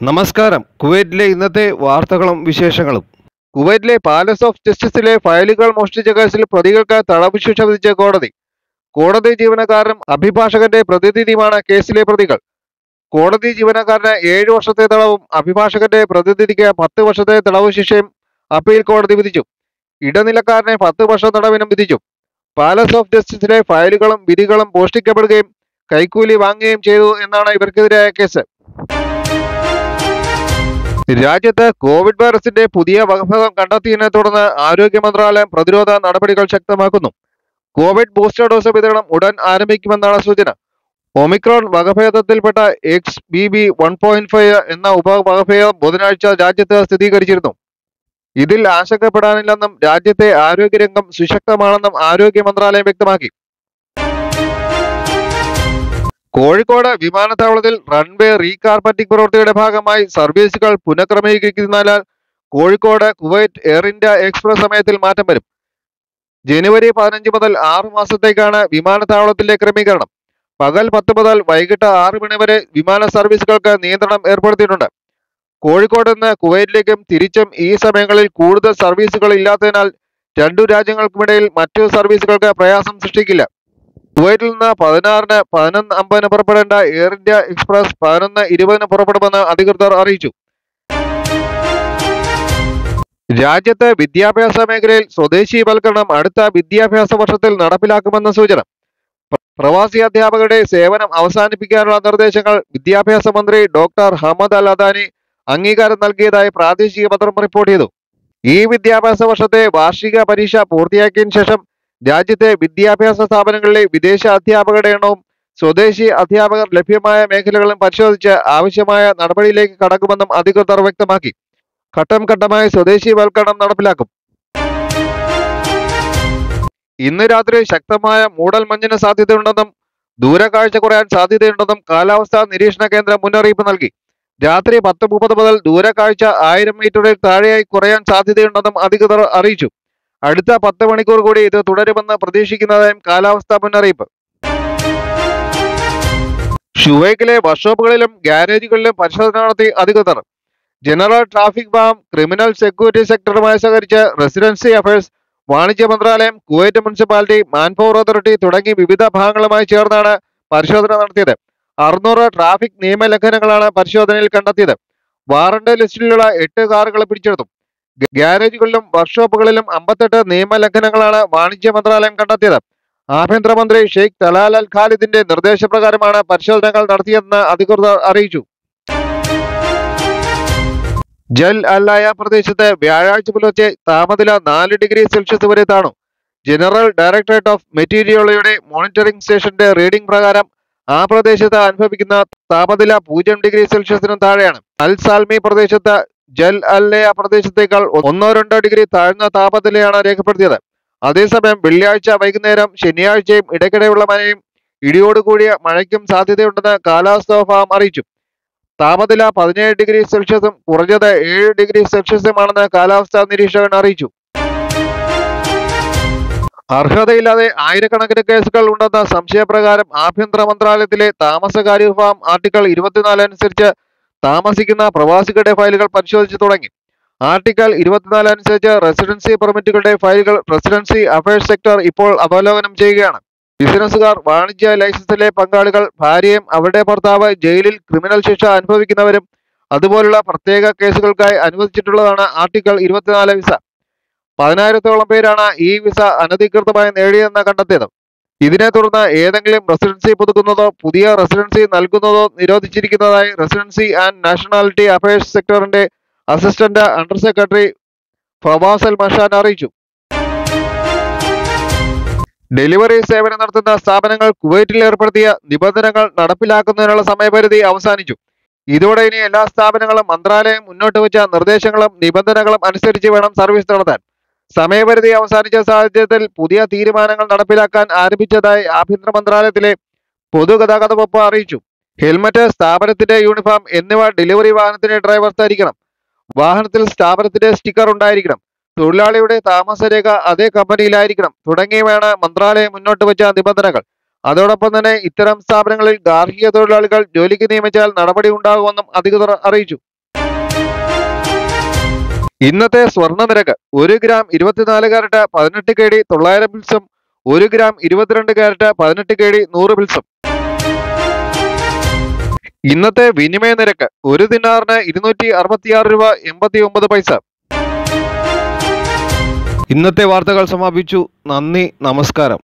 നമസ്കാരം കുവൈറ്റിലെ ഇന്നത്തെ വാർത്തകളും വിശേഷങ്ങളും കുവൈറ്റിലെ പാലസ് ഓഫ് ജസ്റ്റിസിലെ ഫയലുകൾ മോഷ്ടിച്ച കേസിൽ പ്രതികൾക്ക് തടവ് ശിക്ഷ വിധിച്ച കോടതി കോടതി ജീവനക്കാരനും അഭിഭാഷകന്റെ പ്രതിനിധിയുമാണ് കേസിലെ പ്രതികൾ കോടതി ജീവനക്കാരന് ഏഴ് വർഷത്തെ തടവും അഭിഭാഷകന്റെ പ്രതിനിധിക്ക് പത്ത് വർഷത്തെ തടവ് ശിക്ഷയും അപ്പീൽ കോടതി വിധിച്ചു ഇടനിലക്കാരനെ പത്ത് വർഷം തടവിനും വിധിച്ചു പാലസ് ഓഫ് ജസ്റ്റിസിലെ ഫയലുകളും വിധികളും മോഷ്ടിക്കപ്പെടുകയും കൈക്കൂലി വാങ്ങുകയും ചെയ്തു എന്നാണ് ഇവർക്കെതിരായ കേസ് രാജ്യത്ത് കോവിഡ് വൈറസിന്റെ പുതിയ വകഭേദം കണ്ടെത്തിയതിനെ തുടർന്ന് ആരോഗ്യ മന്ത്രാലയം പ്രതിരോധ നടപടികൾ ശക്തമാക്കുന്നു കോവിഡ് ബൂസ്റ്റർ ഡോസ് വിതരണം ഉടൻ ആരംഭിക്കുമെന്നാണ് സൂചന ഒമിക്രോൺ വകഭേദത്തിൽപ്പെട്ട X B B one point five എന്ന ഉപവകഭേദം ബുധനാഴ്ച രാജ്യത്ത് സ്ഥിരീകരിച്ചിരുന്നു ഇതിൽ ആശങ്കപ്പെടാനില്ലെന്നും രാജ്യത്തെ ആരോഗ്യരംഗം സുശക്തമാണെന്നും ആരോഗ്യ മന്ത്രാലയം വ്യക്തമാക്കി കോഴിക്കോട് വിമാനത്താവളത്തിൽ റൺവേ റീകാർപ്പറ്റിംഗ് പ്രവൃത്തിയുടെ ഭാഗമായി സർവീസുകൾ പുനഃക്രമീകരിക്കുന്നതിനാൽ കോഴിക്കോട് കുവൈറ്റ് എയർ ഇന്ത്യ എക്സ്പ്രസ് സമയത്തിൽ മാറ്റം വരും ജനുവരി പതിനഞ്ച് മുതൽ ആറ് മാസത്തേക്കാണ് വിമാനത്താവളത്തിലെ ക്രമീകരണം പകൽ പത്ത് മുതൽ വൈകിട്ട് ആറ് മണി വരെ വിമാന സർവീസുകൾക്ക് നിയന്ത്രണം ഏർപ്പെടുത്തിയിട്ടുണ്ട് കോഴിക്കോട് നിന്ന് കുവൈറ്റിലേക്കും തിരിച്ചും ഈ സമയങ്ങളിൽ കൂടുതൽ സർവീസുകൾ ഇല്ലാത്തതിനാൽ രണ്ടു രാജ്യങ്ങൾക്കുമിടയിൽ മറ്റു സർവീസുകൾക്ക് പ്രയാസം സൃഷ്ടിക്കില്ല കുവൈറ്റിൽ നിന്ന് പതിനാറിന് പതിനൊന്ന് അമ്പതിന് പുറപ്പെടേണ്ട എയർ ഇന്ത്യ എക്സ്പ്രസ് പതിനൊന്ന് ഇരുപതിന് പുറപ്പെടുമെന്ന് അധികൃതർ അറിയിച്ചു രാജ്യത്ത് വിദ്യാഭ്യാസ മേഖലയിൽ സ്വദേശീവൽക്കരണം അടുത്ത വിദ്യാഭ്യാസ വർഷത്തിൽ നടപ്പിലാക്കുമെന്ന സൂചന പ്ര- പ്രവാസി അധ്യാപകരുടെ സേവനം അവസാനിപ്പിക്കാനുള്ള നിർദ്ദേശങ്ങൾ വിദ്യാഭ്യാസ മന്ത്രി ഡോക്ടർ ഹമദ് അൽ അദാനി അംഗീകാരം നൽകിയതായി പ്രാദേശിക പത്രം റിപ്പോർട്ട് ചെയ്തു ഈ വിദ്യാഭ്യാസ വർഷത്തെ വാർഷിക പരീക്ഷ പൂർത്തിയാക്കിയതിനു ശേഷം രാജ്യത്തെ വിദ്യാഭ്യാസ സ്ഥാപനങ്ങളിലെ വിദേശ അധ്യാപകരുടെ എണ്ണവും സ്വദേശി അധ്യാപകർ ലഭ്യമായ മേഖലകളും പരിശോധിച്ച് ആവശ്യമായ നടപടിയിലേക്ക് കടക്കുമെന്നും അധികൃതർ വ്യക്തമാക്കി ഘട്ടം ഘട്ടമായി സ്വദേശീവൽക്കരണം നടപ്പിലാക്കും ഇന്ന് രാത്രി ശക്തമായ മൂടൽമഞ്ഞിന് സാധ്യതയുണ്ടെന്നും ദൂരക്കാഴ്ച കുറയാൻ സാധ്യതയുണ്ടെന്നും കാലാവസ്ഥാ നിരീക്ഷണ കേന്ദ്രം മുന്നറിയിപ്പ് നൽകി രാത്രി പത്ത് മുപ്പത് മുതൽ ദൂരക്കാഴ്ച ആയിരം മീറ്ററിൽ താഴെയായി കുറയാൻ സാധ്യതയുണ്ടെന്നും അധികൃതർ അറിയിച്ചു അടുത്ത പത്ത് മണിക്കൂർ കൂടി ഇത് തുടരുമെന്ന് പ്രതീക്ഷിക്കുന്നതായും കാലാവസ്ഥാ മുന്നറിയിപ്പ് ഷുവൈക്കിലെ വർക്ക്ഷോപ്പുകളിലും ഗ്യാരേജുകളിലും പരിശോധന നടത്തി അധികൃതർ ജനറൽ ട്രാഫിക് ബാം ക്രിമിനൽ സെക്യൂരിറ്റി സെക്ടറുമായി സഹകരിച്ച് റെസിഡൻസി അഫയേഴ്സ് വാണിജ്യ മന്ത്രാലയം കുവൈറ്റ് മുനിസിപ്പാലിറ്റി മാൻപവർ അതോറിറ്റി തുടങ്ങി വിവിധ ഭാഗങ്ങളുമായി ചേർന്നാണ് പരിശോധന നടത്തിയത് അറുന്നൂറ് ട്രാഫിക് നിയമലംഘനങ്ങളാണ് പരിശോധനയിൽ കണ്ടെത്തിയത് വാറണ്ട് ലിസ്റ്റിലുള്ള എട്ട് കാറുകൾ പിടിച്ചെടുത്തു ഗ- ഗ്യാരേജുകളിലും വർക്ക്ഷോപ്പുകളിലും അമ്പത്തെട്ട് നിയമലംഘനങ്ങളാണ് വാണിജ്യ മന്ത്രാലയം കണ്ടെത്തിയത് ആഭ്യന്തരമന്ത്രി ഷെയ്ഖ് തലാൽ അൽ ഖാലിദിന്റെ നിർദ്ദേശപ്രകാരമാണ് പരിശോധനകൾ നടത്തിയതെന്ന് അധികൃതർ അറിയിച്ചു ജൽ അല്ലായ പ്രദേശത്ത് വ്യാഴാഴ്ച പുലർച്ചെ താപനില നാല് ഡിഗ്രി സെൽഷ്യസ് വരെ താണു ജനറൽ ഡയറക്ടറേറ്റ് ഓഫ് മെറ്റീരിയോളജിയുടെ മോണിറ്ററിംഗ് സ്റ്റേഷന്റെ റീഡിംഗ് പ്രകാരം ആ പ്രദേശത്ത് അനുഭവിക്കുന്ന താപനില പൂജ്യം ഡിഗ്രി സെൽഷ്യസിനും താഴെയാണ് അൽ സാൽമി പ്രദേശത്ത് ജൽ അല്ലയ പ്രദേശത്തേക്കാൾ ഒന്നോ രണ്ടോ ഡിഗ്രി താഴ്ന്ന താപനിലയാണ് രേഖപ്പെടുത്തിയത് അതേസമയം വെള്ളിയാഴ്ച വൈകുന്നേരം ശനിയാഴ്ചയും ഇടയ്ക്കിടെയുള്ള മഴയും ഇടിയോടുകൂടിയ മഴയ്ക്കും സാധ്യതയുണ്ടെന്ന് കാലാവസ്ഥാ വിഭാഗം അറിയിച്ചു താപനില പതിനേഴ് ഡിഗ്രി സെൽഷ്യസും കുറഞ്ഞത് ഏഴ് ഡിഗ്രി സെൽഷ്യസുമാണെന്ന് കാലാവസ്ഥാ നിരീക്ഷകൻ അറിയിച്ചു അർഹതയില്ലാതെ ആയിരക്കണക്കിന് കേസുകൾ ഉണ്ടെന്ന സംശയപ്രകാരം ആഭ്യന്തര മന്ത്രാലയത്തിലെ താമസകാര്യ വിഭാഗം ആർട്ടിക്കിൾ ഇരുപത്തിനാല് അനുസരിച്ച് താമസിക്കുന്ന പ്രവാസികളുടെ ഫയലുകൾ പരിശോധിച്ചു തുടങ്ങി ആർട്ടിക്കിൾ ഇരുപത്തിനാല് അനുസരിച്ച് റെസിഡൻസി പെർമിറ്റുകളുടെ ഫയലുകൾ റെസിഡൻസി അഫയേഴ്സ് സെക്ടർ ഇപ്പോൾ അവലോകനം ചെയ്യുകയാണ് ബിസിനസ്സുകാർ വാണിജ്യ ലൈസൻസിലെ പങ്കാളികൾ ഭാര്യയും അവരുടെ ഭർത്താവ് ജയിലിൽ ക്രിമിനൽ ശിക്ഷ അനുഭവിക്കുന്നവരും അതുപോലുള്ള പ്രത്യേക കേസുകൾക്കായി അനുവദിച്ചിട്ടുള്ളതാണ് ആർട്ടിക്കിൾ ഇരുപത്തിനാല് വിസ പതിനായിരത്തോളം പേരാണ് ഈ വിസ അനധികൃതമായി നേടിയെന്ന് കണ്ടെത്തിയത് ഇതിനെ തുടർന്ന് ഏതെങ്കിലും റെസിഡൻസി പുതുക്കുന്നതോ പുതിയ റെസിഡൻസി നൽകുന്നതോ നിരോധിച്ചിരിക്കുന്നതായി റെസിഡൻസി ആൻഡ് നാഷണാലിറ്റി അഫയേഴ്സ് സെക്ടറിന്റെ assistant under secretary Fawaz al Mashan അറിയിച്ചു ഡെലിവറി സേവനം നടത്തുന്ന സ്ഥാപനങ്ങൾ കുവൈറ്റിൽ ഏർപ്പെടുത്തിയ നിബന്ധനകൾ നടപ്പിലാക്കുന്നതിനുള്ള സമയപരിധി അവസാനിച്ചു ഇതോടെ ഇനി എല്ലാ സ്ഥാപനങ്ങളും മന്ത്രാലയം മുന്നോട്ട് വെച്ച നിർദ്ദേശങ്ങളും നിബന്ധനകളും അനുസരിച്ച് വേണം സർവീസ് നടത്താൻ സമയപരിധി അവസാനിച്ച സാഹചര്യത്തിൽ പുതിയ തീരുമാനങ്ങൾ നടപ്പിലാക്കാൻ ആരംഭിച്ചതായി ആഭ്യന്തര മന്ത്രാലയത്തിലെ പൊതുഗതാഗത വകുപ്പ് അറിയിച്ചു ഹെൽമറ്റ് സ്ഥാപനത്തിന്റെ യൂണിഫോം എന്നിവ ഡെലിവറി വാഹനത്തിന്റെ ഡ്രൈവർ ധരിക്കണം വാഹനത്തിൽ സ്ഥാപനത്തിന്റെ സ്റ്റിക്കർ ഉണ്ടായിരിക്കണം തൊഴിലാളിയുടെ താമസരേഖ അതേ കമ്പനിയിലായിരിക്കണം തുടങ്ങിയവയാണ് മന്ത്രാലയം മുന്നോട്ട് വെച്ച നിബന്ധനകൾ അതോടൊപ്പം തന്നെ ഇത്തരം സ്ഥാപനങ്ങളിൽ ഗാർഹിക തൊഴിലാളികൾ ജോലിക്ക് നിയമിച്ചാൽ നടപടി ഉണ്ടാകുമെന്നും അധികൃതർ അറിയിച്ചു ഇന്നത്തെ സ്വർണ്ണ നിരക്ക് ഒരു ഗ്രാം ഇരുപത്തിനാല് കാരറ്റ് പതിനെട്ട് കെ ഡി തൊള്ളായിരം പിൽസും ഒരു ഗ്രാം ഇരുപത്തിരണ്ട് കാരറ്റ് പതിനെട്ട് കെ ഡി നൂറ് പിൽസും ഇന്നത്തെ വിനിമയ നിരക്ക് ഒരു ദിനാറിന് ഇരുന്നൂറ്റി അറുപത്തിയാറ് രൂപ എൺപത്തി ഒമ്പത് പൈസ ഇന്നത്തെ വാർത്തകൾ സമാപിച്ചു നന്ദി നമസ്കാരം